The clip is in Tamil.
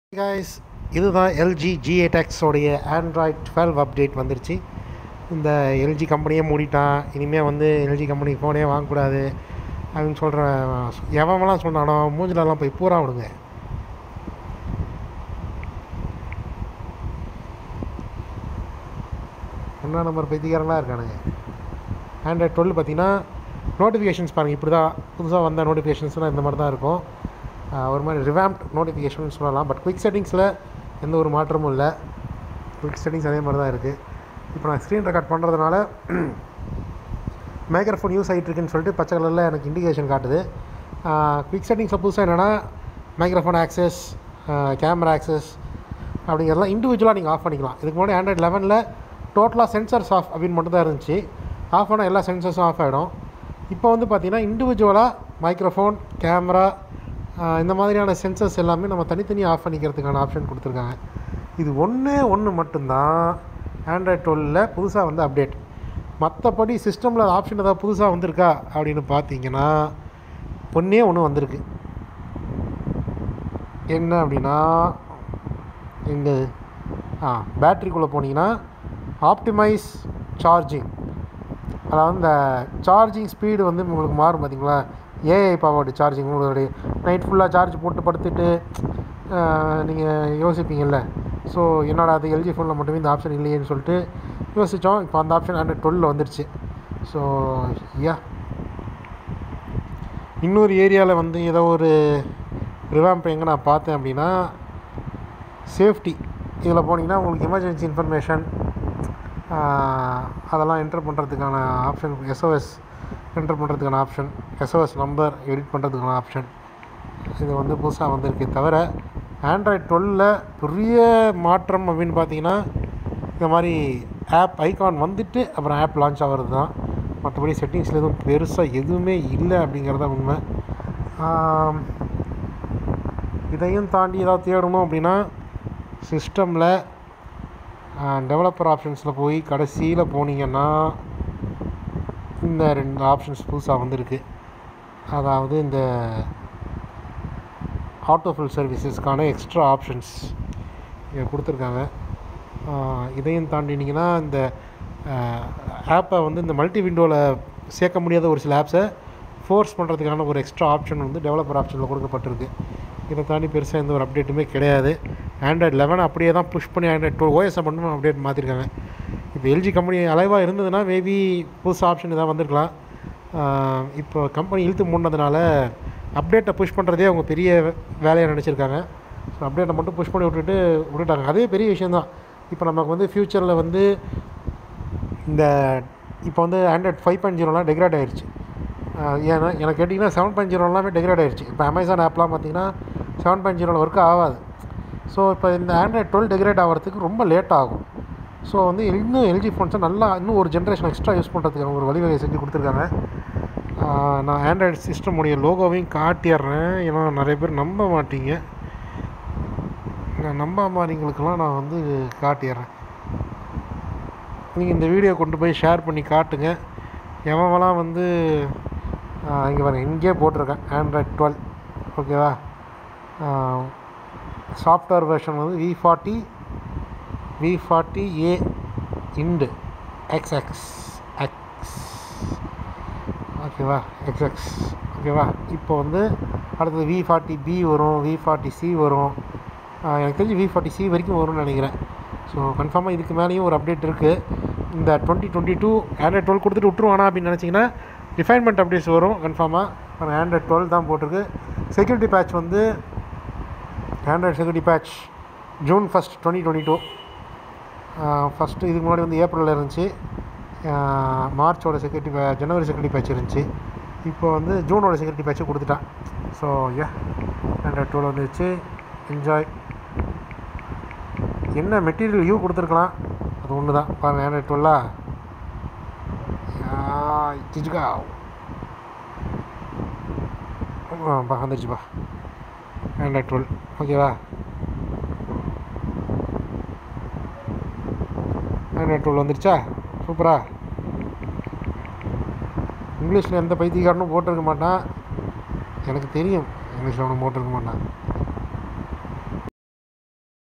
guys இதுதான் எல்ஜி ஜிஏ டெக்ஸோடைய ஆண்ட்ராய்ட் டுவெல் அப்டேட் வந்துருச்சு இந்த எல்ஜி கம்பெனியே மூடிட்டான் இனிமேல் வந்து எல்ஜி கம்பெனி ஃபோனே வாங்கக்கூடாது அப்படின்னு சொல்கிறேன் எவன்லாம் சொன்னானோ மூஞ்சிலலாம் போய் பூரா விடுங்க ஒன்றா நம்பர் பைத்தியக்காரங்களாக இருக்கானுங்க ஆண்ட்ராய்ட் டுவெல் பார்த்தீங்கன்னா நோட்டிஃபிகேஷன்ஸ் பாருங்கள் இப்படி தான் புதுசாக வந்த நோட்டிஃபிகேஷன்ஸ்லாம் இந்த மாதிரி தான் இருக்கும் ஆஹ் ஒரு மாதிரி ரிவாம்ட் நோட்டிஃபிகேஷன் சொல்லலாம் பட் குயிக் செட்டிங்ஸில் எந்த ஒரு மாற்றமும் இல்லை குயிக் செட்டிங்ஸ் அதே மாதிரி தான் இருக்குது இப்போ நான் ஸ்க்ரீன் ரெக்கார்ட் பண்ணுறதுனால மைக்ரோஃபோன் யூஸ் ஆகிட்டு இருக்குன்னு சொல்லிட்டு பச்சை கலரில் எனக்கு இண்டிகேஷன் காட்டுது குயிக் செட்டிங்ஸில் புதுசாக என்னென்னா மைக்ரோஃபோன் ஆக்சஸ் கேமரா ஆக்சஸ் அப்படிங்கிறதெல்லாம் இண்டிவிஜுவலாக நீங்கள் ஆஃப் பண்ணிக்கலாம் இதுக்கு முன்னாடி ஆண்ட்ராய்ட் லெவனில் டோட்டலாக சென்சர்ஸ் ஆஃப் அப்படின்னு மட்டும் தான் இருந்துச்சு ஆஃப் ஆனால் எல்லா சென்சர்ஸும் ஆஃப் ஆகிடும் இப்போ வந்து பார்த்திங்கன்னா இண்டிவிஜுவலாக மைக்ரோஃபோன் கேமரா இந்த மாதிரியான சென்சர்ஸ் எல்லாமே நம்ம தனித்தனி ஆஃப் பண்ணிக்கிறதுக்கான ஆப்ஷன் கொடுத்துருக்காங்க இது ஒன்று ஒன்று மட்டும்தான் ஆண்ட்ராய்ட் டுவெலில் புதுசாக வந்து அப்டேட் மற்றபடி சிஸ்டமில் ஆப்ஷன் ஏதாவது புதுசாக வந்திருக்கா அப்படின்னு பார்த்தீங்கன்னா ஒன்றே ஒன்று வந்திருக்கு என்ன அப்படின்னா எங்கே ஆ பேட்ரிக்குள்ளே போனீங்கன்னா ஆப்டிமைஸ் சார்ஜிங் அதாவது இந்த சார்ஜிங் ஸ்பீடு வந்து உங்களுக்கு மாறும் பார்த்தீங்களா ஏஐ பவர்டு சார்ஜிங் உங்களுடைய நைட் ஃபுல்லாக சார்ஜ் போட்டு படுத்துட்டு நீங்கள் யோசிப்பீங்கள்ல ஸோ என்னடா அது எல்ஜி ஃபோனில் மட்டுமே இந்த ஆப்ஷன் இல்லையேன்னு சொல்லிட்டு யோசித்தோம் இப்போ அந்த ஆப்ஷன் ஆண்ட்ராய்ட் டுவெல்ல வந்துருச்சு ஸோ யா இன்னொரு ஏரியாவில் வந்து ஏதோ ஒரு ரிவாம்ப் எங்கே நான் பார்த்தேன் அப்படின்னா சேஃப்டி இதில் போனீங்கன்னா உங்களுக்கு எமர்ஜென்சி இன்ஃபர்மேஷன் அதெல்லாம் என்டர் பண்ணுறதுக்கான ஆப்ஷன் எஸ்ஓஎஸ் என்டர் பண்ணுறதுக்கான ஆப்ஷன் எஸ்ஓஎஸ் நம்பர் எடிட் பண்ணுறதுக்கான ஆப்ஷன் இது வந்து புதுசாக வந்திருக்கே தவிர ஆண்ட்ராய்ட் டுவெல்லில் பெரிய மாற்றம் அப்படின்னு பார்த்தீங்கன்னா இந்த மாதிரி ஆப் ஐகான் வந்துட்டு அப்புறம் ஆப் லான்ச் ஆகிறது தான் மற்றபடி செட்டிங்ஸில் எதுவும் பெருசாக எதுவுமே இல்லை அப்படிங்கிறது தான் உண்மை ஆம், இதையும் தாண்டி ஏதாவது தேடணும் அப்படின்னா சிஸ்டமில் டெவலப்பர் ஆப்ஷன்ஸில் போய் கடைசியில் போனீங்கன்னா இந்த ரெண்டு ஆப்ஷன்ஸ் புதுசாக வந்திருக்கு அதாவது இந்த ஆட்டோஃபில் சர்வீசஸ்க்கான எக்ஸ்ட்ரா ஆப்ஷன்ஸ் இங்கே கொடுத்துருக்காங்க ஆஹ் இதையும் தாண்டினீங்கன்னா இந்த ஆப்பை வந்து இந்த மல்டி விண்டோவில் சேர்க்க முடியாத ஒரு சில ஆப்ஸை ஃபோர்ஸ் பண்ணுறதுக்கான ஒரு எக்ஸ்ட்ரா ஆப்ஷன் வந்து டெவலப்பர் ஆப்ஷனில் கொடுக்கப்பட்டிருக்கு இதை தாண்டி பெருசாக எந்த ஒரு அப்டேட்டுமே கிடையாது ஆண்ட்ராய்ட் லெவன் அப்படியே தான் புஷ் பண்ணி ஆண்ட்ராய்ட் டுவெல் ஓஎஸை மட்டும் அப்டேட் மாற்றிருக்காங்க இப்போ எல்ஜி கம்பெனி அலைவாக இருந்ததுன்னா மேபி புதுசாக ஆப்ஷன் இதாக வந்திருக்கலாம் ஆஹ் இப்போ கம்பெனி இழுத்து மூடினதுனால அப்டேட்டை புஷ் பண்ணுறதே அவங்க பெரிய வேலையாக நினச்சிருக்காங்க ஸோ அப்டேட்டை மட்டும் புஷ் பண்ணி விட்டுட்டு விட்டுட்டாங்க அதே பெரிய விஷயந்தான் இப்போ நமக்கு வந்து ஃப்யூச்சரில் வந்து இந்த இப்போ வந்து ஆண்ட்ராய்ட் ஃபைவ் பாயிண்ட் ஜீரோலாம் டெக்ரேட் ஆயிடுச்சு ஆஹ் ஏன்னா எனக்கு கேட்டிங்கன்னா செவன் பாயிண்ட் ஜீரோ எல்லாமே டெக்ரேட் ஆயிடுச்சு இப்போ அமேசான் ஆப்லாம் பார்த்தீங்கன்னா செவன் பாயிண்ட் ஜீரோவில் ஒர்க் ஆகாது ஸோ இப்போ இந்த ஆண்ட்ராய்ட் டுவெல் டெக்ரேட் ஆகிறதுக்கு ரொம்ப லேட் ஆகும் ஸோ வந்து இன்னும் எல்ஜி ஃபோன்ஸை நல்லா இன்னும் ஒரு ஜென்ரேஷன் எக்ஸ்ட்ரா யூஸ் பண்ணுறதுக்கு ஒரு வழிவகை செஞ்சு கொடுத்துருக்காங்க ஆஹ் நான் ஆண்ட்ராய்டு சிஸ்டமுடைய லோகோவையும் காட்டிடுறேன் ஏன்னா நிறைய பேர் நம்ப மாட்டீங்க நான் நம்பாமாரிங்களுக்கெல்லாம் நான் வந்து காட்டிடுறேன் நீங்கள் இந்த வீடியோ கொண்டு போய் ஷேர் பண்ணி காட்டுங்க எவன்லாம் வந்து இங்கே வரேன் இங்கேயே போட்டிருக்கேன் ஆண்ட்ராய்ட் டுவெல் ஓகேவா சாஃப்ட்வேர் வெர்ஷன் வந்து V forty V forty A இண்டு எக்ஸ்எக்ஸ் எக்ஸ் ஓகேவா எக்ஸ்எக்ஸ் ஓகேவா இப்போ வந்து அடுத்தது வி ஃபார்ட்டி பி வரும் வி ஃபார்ட்டி சி வரும் ஆஹ் எனக்கு தெரிஞ்சு வி ஃபார்ட்டி சி வரைக்கும் வரும்னு நினைக்கிறேன் ஸோ கன்ஃபார்மாக இதுக்கு மேலேயும் ஒரு அப்டேட் இருக்குது இந்த twenty twenty two Android twelve கொடுத்துட்டு விட்ருவானா அப்படின்னு நினச்சிங்கன்னா ரிஃபைன்மெண்ட் அப்டேட்ஸ் வரும் கன்ஃபார்மாக ஆண்ட்ராய்ட் டுவெல் தான் போட்டிருக்கு செக்யூரிட்டி பேட்ச் வந்து Android security patch June first twenty twenty two first இதுக்கு முன்னாடி வந்து ஏப்ரலில் இருந்துச்சு ஆஹ் மார்ச்சோட செக்யூரிட்டி பே ஜனவரி செக்யூரிட்டி பேட்ச் இருந்துச்சு இப்போ வந்து ஜூனோட செக்யூரிட்டி பேட்சை கொடுத்துட்டான் ஸோ ஏ ஆண்ட்ராய்ட் டுவெல் வந்துச்சு என்ஜாய் என்ன மெட்டீரியல் யூ கொடுத்துருக்கலாம் அது ஒன்று தான் பாருங்க ஆண்ட்ராய்ட் டுவெல்லா சிச்சுக்கா பா வந்துருச்சுப்பா ஆண்ட்ராய்ட் டுவெல் ஓகேவா ஆண்ட்ராய்ட் டுவெல் வந்துருச்சா சூப்பரா இங்கிலீஷில் எந்த பைத்தியக்காரனும் போட்டிருக்க மாட்டான் எனக்கு தெரியும் இங்கிலீஷில் ஒன்றும் போட்டிருக்க மாட்டான்